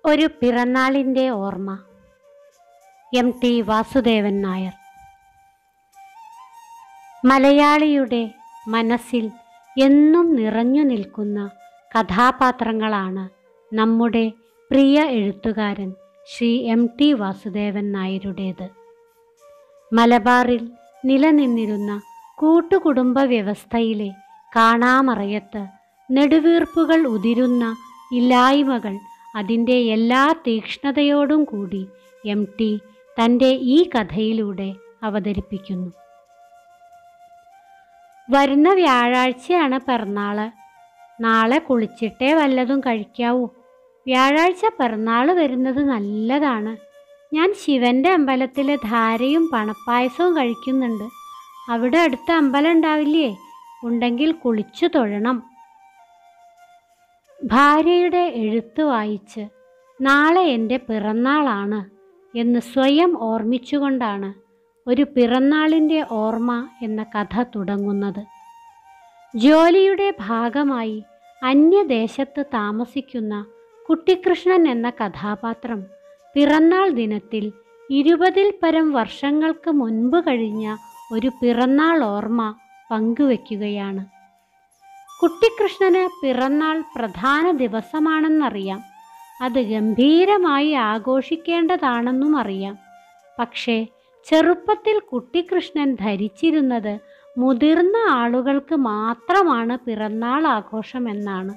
ഒരു പിറന്നാളിൻ്റെ ഓർമ്മ M T Vasudevan Nair മലയാളിയുടെ മനസ്സിൽ എന്നും നിറഞ്ഞു നിൽക്കുന്ന കഥാപാത്രങ്ങളാണ് നമ്മുടെ പ്രിയ എഴുത്തുകാരൻ ശ്രീ എം ടി വാസുദേവൻ നായരുടേത് മലബാറിൽ നിലനിന്നിരുന്ന കൂട്ടുകുടുംബ വ്യവസ്ഥയിലെ കാണാമറയത്ത് നെടുവീർപ്പുകൾ ഉതിരുന്ന ഇല്ലായ്മകൾ അതിൻ്റെ എല്ലാ തീക്ഷ്ണതയോടും കൂടി എം ടി തൻ്റെ ഈ കഥയിലൂടെ അവതരിപ്പിക്കുന്നു വരുന്ന വ്യാഴാഴ്ചയാണ് പിറന്നാള് നാളെ കുളിച്ചിട്ടേ വല്ലതും കഴിക്കാവൂ വ്യാഴാഴ്ച പിറന്നാൾ വരുന്നത് നല്ലതാണ് ഞാൻ ശിവന്റെ അമ്പലത്തിലെ ധാരയും പണപ്പായസവും കഴിക്കുന്നുണ്ട് അവിടെ അടുത്ത അമ്പലം ഉണ്ടാവില്ലേ ഉണ്ടെങ്കിൽ കുളിച്ചു തൊഴണം ഭാര്യയുടെ എഴുത്ത് വായിച്ച് നാളെ എൻ്റെ പിറന്നാളാണ് എന്ന് സ്വയം ഓർമ്മിച്ചുകൊണ്ടാണ് ഒരു പിറന്നാളിൻ്റെ ഓർമ്മ എന്ന കഥ തുടങ്ങുന്നത് ജോലിയുടെ ഭാഗമായി അന്യദേശത്ത് താമസിക്കുന്ന കുട്ടിക്കൃഷ്ണൻ എന്ന കഥാപാത്രം പിറന്നാൾ ദിനത്തിൽ ഇരുപതിൽ പരം വർഷങ്ങൾക്ക് മുൻപ് കഴിഞ്ഞ ഒരു പിറന്നാൾ ഓർമ്മ പങ്കുവെക്കുകയാണ് കുട്ടിക്കൃഷ്ണന് പിറന്നാൾ പ്രധാന ദിവസമാണെന്നറിയാം അത് ഗംഭീരമായി ആഘോഷിക്കേണ്ടതാണെന്നും അറിയാം പക്ഷേ ചെറുപ്പത്തിൽ കുട്ടിക്കൃഷ്ണൻ ധരിച്ചിരുന്നത് മുതിർന്ന ആളുകൾക്ക് മാത്രമാണ് പിറന്നാൾ ആഘോഷമെന്നാണ്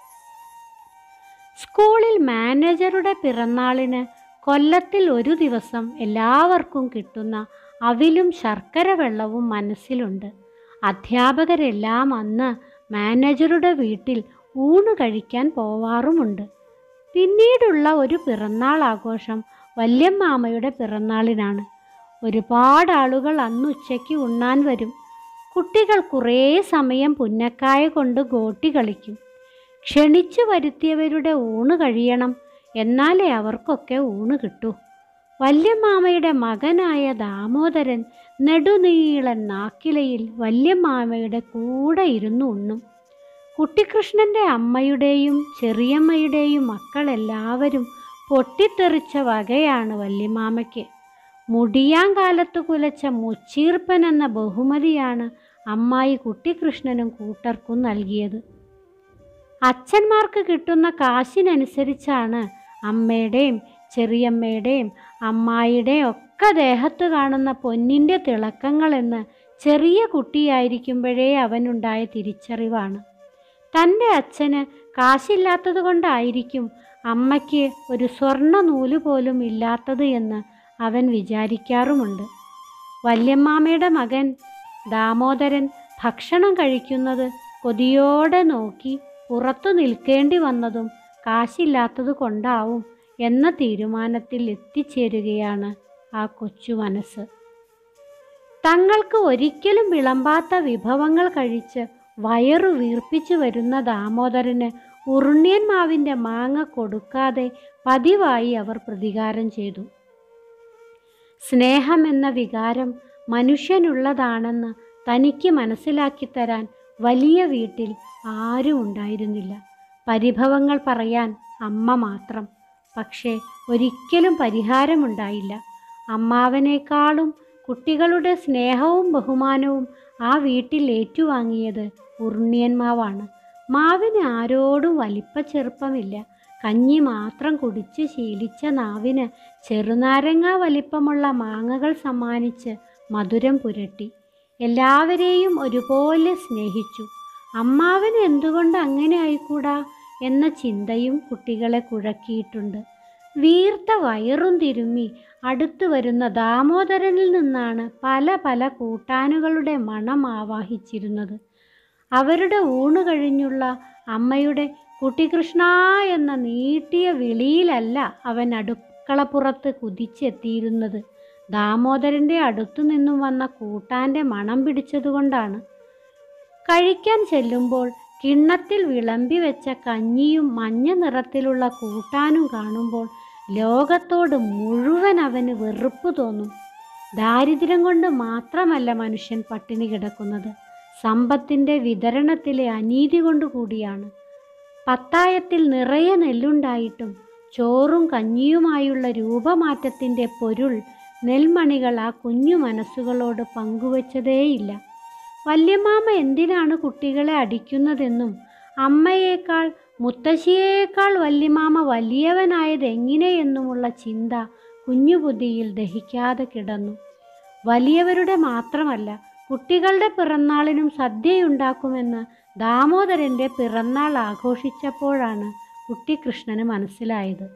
സ്കൂളിൽ മാനേജറുടെ പിറന്നാളിന് കൊല്ലത്തിൽ ഒരു ദിവസം എല്ലാവർക്കും കിട്ടുന്ന അവിലും ശർക്കര വെള്ളവും മനസ്സിലുണ്ട് അധ്യാപകരെല്ലാം അന്ന് മാനേജറുടെ വീട്ടിൽ ഊണ് കഴിക്കാൻ പോവാറുമുണ്ട് പിന്നീടുള്ള ഒരു പിറന്നാൾ ആഘോഷം വല്യമ്മാമയുടെ പിറന്നാളിനാണ് ഒരുപാട് ആളുകൾ അന്ന് ഉച്ചയ്ക്ക് ഉണ്ണാൻ വരും കുട്ടികൾ കുറേ സമയം പുന്നക്കായ കൊണ്ട് ഗോട്ടി കളിക്കും ക്ഷണിച്ചു വരുത്തിയവരുടെ ഊണ് കഴിയണം എന്നാലേ അവർക്കൊക്കെ ഊണ് കിട്ടൂ വല്യമ്മാമയുടെ മകനായ ദാമോദരൻ നെടുനീളൻ നാക്കിലയിൽ വല്യമ്മാമയുടെ കൂടെ ഇരുന്ന് ഉണ്ണും കുട്ടിക്കൃഷ്ണൻ്റെ അമ്മയുടെയും ചെറിയമ്മയുടെയും മക്കളെല്ലാവരും പൊട്ടിത്തെറിച്ച വകയാണ് വല്യമാമയ്ക്ക് മുടിയാങ്കാലത്ത് കുലച്ച മുച്ചീർപ്പൻ എന്ന ബഹുമതിയാണ് അമ്മായി കുട്ടിക്കൃഷ്ണനും കൂട്ടർക്കും നൽകിയത് അച്ഛന്മാർക്ക് കിട്ടുന്ന കാശിനനുസരിച്ചാണ് അമ്മയുടെയും ചെറിയമ്മയുടെയും അമ്മായിയുടെയും ഒക്കെ ദേഹത്ത് കാണുന്ന പൊന്നിൻ്റെ തിളക്കങ്ങളെന്ന് ചെറിയ കുട്ടിയായിരിക്കുമ്പോഴേ അവനുണ്ടായ തിരിച്ചറിവാണ് തൻ്റെ അച്ഛന് കാശില്ലാത്തത് കൊണ്ടായിരിക്കും അമ്മയ്ക്ക് ഒരു സ്വർണ്ണ നൂല് പോലും ഇല്ലാത്തത് എന്ന് അവൻ വിചാരിക്കാറുമുണ്ട് വല്യമ്മാമയുടെ മകൻ ദാമോദരൻ ഭക്ഷണം കഴിക്കുന്നത് കൊതിയോടെ നോക്കി പുറത്തു നിൽക്കേണ്ടി വന്നതും കാശില്ലാത്തത് കൊണ്ടാവും എന്ന തീരുമാനത്തിൽ എത്തിച്ചേരുകയാണ് ആ കൊച്ചു മനസ്സ് തങ്ങൾക്ക് ഒരിക്കലും വിളമ്പാത്ത വിഭവങ്ങൾ കഴിച്ച് വയറു വീർപ്പിച്ചു വരുന്ന ദാമോദരന് ഉറുണ്ണിയൻ മാവിൻ്റെ മാങ്ങ കൊടുക്കാതെ പതിവായി അവർ പ്രതികാരം ചെയ്തു സ്നേഹമെന്ന വികാരം മനുഷ്യനുള്ളതാണെന്ന് തനിക്ക് മനസ്സിലാക്കി തരാൻ വലിയ വീട്ടിൽ ആരും ഉണ്ടായിരുന്നില്ല പരിഭവങ്ങൾ പറയാൻ അമ്മ മാത്രം പക്ഷേ ഒരിക്കലും പരിഹാരമുണ്ടായില്ല അമ്മാവനേക്കാളും കുട്ടികളുടെ സ്നേഹവും ബഹുമാനവും ആ വീട്ടിൽ ഏറ്റുവാങ്ങിയത് ഉറുണിയൻ മാവാണ് മാവിന് ആരോടും വലിപ്പ ചെറുപ്പമില്ല കഞ്ഞി മാത്രം കുടിച്ച് ശീലിച്ച നാവിന് ചെറുനാരങ്ങ വലിപ്പമുള്ള മാങ്ങകൾ സമ്മാനിച്ച് മധുരം പുരട്ടി എല്ലാവരെയും ഒരുപോലെ സ്നേഹിച്ചു അമ്മാവന് എന്തുകൊണ്ട് അങ്ങനെ ആയിക്കൂടാ എന്ന ചിന്തയും കുട്ടികളെ കുഴക്കിയിട്ടുണ്ട് വീർത്ത വയറും തിരുമ്മി അടുത്തു വരുന്ന ദാമോദരനിൽ നിന്നാണ് പല പല കൂട്ടാനുകളുടെ മണം ആവാഹിച്ചിരുന്നത് അവരുടെ ഊണ് കഴിഞ്ഞുള്ള അമ്മയുടെ കുട്ടികൃഷ്ണ എന്ന നീട്ടിയ വിളിയിലല്ല അവൻ അടുക്കളപ്പുറത്ത് കുതിച്ചെത്തിയിരുന്നത് ദാമോദരൻ്റെ അടുത്തു നിന്നും വന്ന കൂട്ടാൻ്റെ മണം പിടിച്ചതുകൊണ്ടാണ് കഴിക്കാൻ ചെല്ലുമ്പോൾ കിണ്ണത്തിൽ വിളമ്പി വെച്ച കഞ്ഞിയും മഞ്ഞ നിറത്തിലുള്ള കൂട്ടാനും കാണുമ്പോൾ ലോകത്തോട് മുഴുവൻ അവന് വെറുപ്പ് തോന്നും ദാരിദ്ര്യം കൊണ്ട് മാത്രമല്ല മനുഷ്യൻ പട്ടിണി കിടക്കുന്നത് സമ്പത്തിൻ്റെ വിതരണത്തിലെ അനീതി കൊണ്ട് കൂടിയാണ് പത്തായത്തിൽ നിറയെ നെല്ലുണ്ടായിട്ടും ചോറും കഞ്ഞിയുമായുള്ള രൂപമാറ്റത്തിൻ്റെ പൊരുൾ നെൽമണികൾ ആ കുഞ്ഞു മനസ്സുകളോട് പങ്കുവച്ചതേയില്ല വല്യമാമ എന്തിനാണ് കുട്ടികളെ അടിക്കുന്നതെന്നും അമ്മയേക്കാൾ മുത്തശ്ശിയേക്കാൾ വല്യമാമ വലിയവനായത് എങ്ങനെയെന്നുമുള്ള ചിന്ത കുഞ്ഞുബുദ്ധിയിൽ ദഹിക്കാതെ കിടന്നു വലിയവരുടെ മാത്രമല്ല കുട്ടികളുടെ പിറന്നാളിനും സദ്യയുണ്ടാക്കുമെന്ന് ദാമോദരൻ്റെ പിറന്നാൾ ആഘോഷിച്ചപ്പോഴാണ് കുട്ടിക്കൃഷ്ണന് മനസ്സിലായത്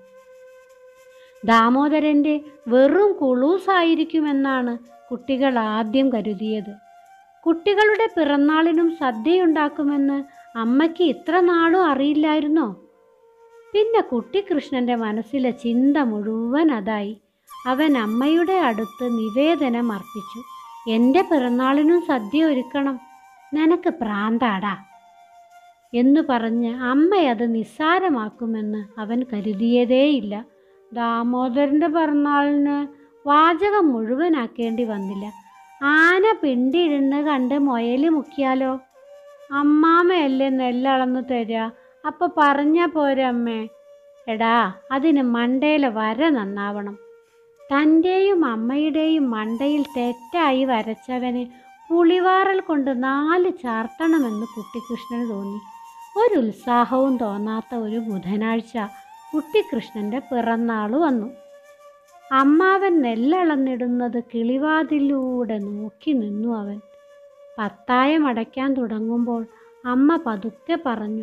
ദാമോദരൻ്റെ വെറും കുളൂസായിരിക്കുമെന്നാണ് കുട്ടികൾ ആദ്യം കരുതിയത് കുട്ടികളുടെ പിറന്നാളിനും സദ്യയുണ്ടാക്കുമെന്ന് അമ്മയ്ക്ക് ഇത്ര നാളും അറിയില്ലായിരുന്നോ പിന്നെ കുട്ടിക്കൃഷ്ണൻ്റെ മനസ്സിലെ ചിന്ത മുഴുവൻ അതായി അവൻ അമ്മയുടെ അടുത്ത് നിവേദനം അർപ്പിച്ചു എൻ്റെ പിറന്നാളിനും സദ്യ ഒരുക്കണം നിനക്ക് പ്രാന്താടാ എന്നു പറഞ്ഞ് അമ്മയത് നിസ്സാരമാക്കുമെന്ന് അവൻ കരുതിയതേയില്ല ദാമോദരൻ്റെ പിറന്നാളിന് വാചകം മുഴുവനാക്കേണ്ടി വന്നില്ല ആന പിണ്ടിരുന്ന് കണ്ട് മുയൽ മുക്കിയാലോ അമ്മാമയല്ലേ നെല്ലളന്ന് തരിക അപ്പൊ പറഞ്ഞാ പോരെ അമ്മേ എടാ അതിന് മണ്ടയിലെ വര നന്നാവണം തൻ്റെയും അമ്മയുടെയും മണ്ടയിൽ തെറ്റായി വരച്ചവന് പുളിവാറൽ കൊണ്ട് നാല് ചാർത്തണമെന്ന് കുട്ടിക്കൃഷ്ണന് തോന്നി ഒരു ഉത്സാഹവും തോന്നാത്ത ഒരു ബുധനാഴ്ച കുട്ടിക്കൃഷ്ണൻ്റെ പിറന്നാൾ വന്നു അമ്മാവൻ നെല്ലളന്നിടുന്നത് കിളിവാതിലൂടെ നോക്കി നിന്നു അവൻ പത്തായം അടയ്ക്കാൻ തുടങ്ങുമ്പോൾ അമ്മ പതുക്കെ പറഞ്ഞു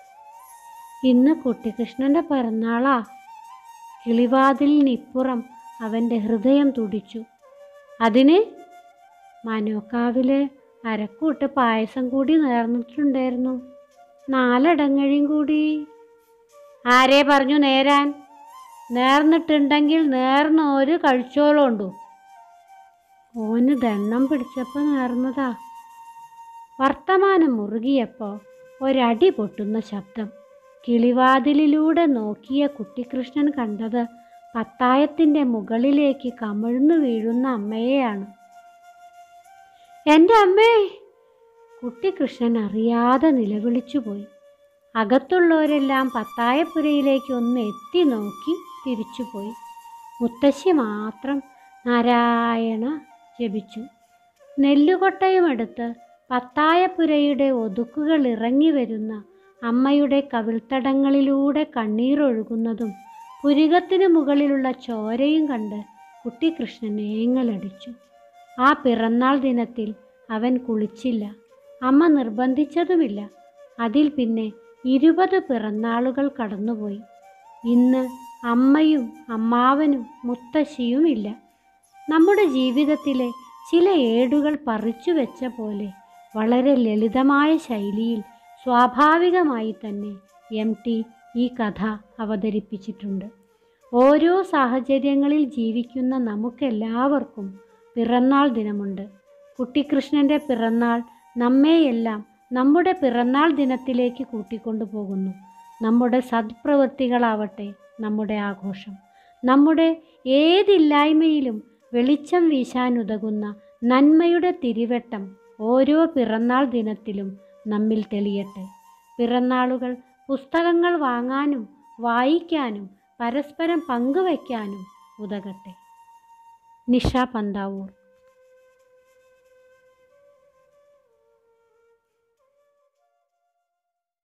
ഇന്ന് കുട്ടിക്കൃഷ്ണൻ്റെ പിറന്നാളാ കിളിവാതിലിനിപ്പുറം അവൻ്റെ ഹൃദയം തുടിച്ചു അതിന് മനോക്കാവിലെ അരക്കൂട്ട് പായസം കൂടി നേർന്നിട്ടുണ്ടായിരുന്നു നാലടങ്ങഴിയും കൂടി ആരെ പറഞ്ഞു നേരാൻ നേർന്നിട്ടുണ്ടെങ്കിൽ നേർന്ന ഒരു കഴിച്ചോളുണ്ടു ഓന് ദണ്ണം പിടിച്ചപ്പോൾ നേർന്നതാ വർത്തമാനം മുറുകിയപ്പോൾ ഒരടി പൊട്ടുന്ന ശബ്ദം കിളിവാതിലിലൂടെ നോക്കിയ കുട്ടിക്കൃഷ്ണൻ കണ്ടത് പത്തായത്തിൻ്റെ മുകളിലേക്ക് കമിഴ്ന്നു വീഴുന്ന അമ്മയെയാണ് എൻ്റെ അമ്മേ കുട്ടിക്കൃഷ്ണൻ അറിയാതെ നിലവിളിച്ചുപോയി അകത്തുള്ളവരെല്ലാം പത്തായപ്പുരയിലേക്ക് ഒന്ന് എത്തി നോക്കി തിരിച്ചുപോയി മുത്തശ്ശി മാത്രം നാരായണ ജപിച്ചു നെല്ലുകൊട്ടയുമെടുത്ത് പത്തായപ്പുരയുടെ ഒതുക്കുകൾ ഇറങ്ങി വരുന്ന അമ്മയുടെ കവിൾത്തടങ്ങളിലൂടെ കണ്ണീരൊഴുകുന്നതും പുരികത്തിനു മുകളിലുള്ള ചോരയും കണ്ട് കുട്ടിക്കൃഷ്ണൻ ഏങ്ങലടിച്ചു ആ പിറന്നാൾ ദിനത്തിൽ അവൻ കുളിച്ചില്ല അമ്മ നിർബന്ധിച്ചതുമില്ല അതിൽ പിന്നെ ഇരുപത് പിറന്നാളുകൾ കടന്നുപോയി ഇന്ന് അമ്മയും അമ്മാവനും മുത്തശ്ശിയുമില്ല നമ്മുടെ ജീവിതത്തിലെ ചില ഏടുകൾ പറിച്ചു വെച്ച പോലെ വളരെ ലളിതമായ ശൈലിയിൽ സ്വാഭാവികമായി തന്നെ എം ടി ഈ കഥ അവതരിപ്പിച്ചിട്ടുണ്ട് ഓരോ സാഹചര്യങ്ങളിൽ ജീവിക്കുന്ന നമുക്കെല്ലാവർക്കും പിറന്നാൾ ദിനമുണ്ട് കുട്ടിക്കൃഷ്ണൻ്റെ പിറന്നാൾ നമ്മെയെല്ലാം നമ്മുടെ പിറന്നാൾ ദിനത്തിലേക്ക് കൂട്ടിക്കൊണ്ടു പോകുന്നു നമ്മുടെ സദ്പ്രവൃത്തികളാവട്ടെ നമ്മുടെ ആഘോഷം നമ്മുടെ ഏതില്ലായ്മയിലും വെളിച്ചം വീശാനുതകുന്ന നന്മയുടെ തിരിവട്ടം ഓരോ പിറന്നാൾ ദിനത്തിലും നമ്മിൽ തെളിയട്ടെ പിറന്നാളുകൾ പുസ്തകങ്ങൾ വാങ്ങാനും വായിക്കാനും പരസ്പരം പങ്കുവയ്ക്കാനും ഉതകട്ടെ നിഷ പന്താവൂർ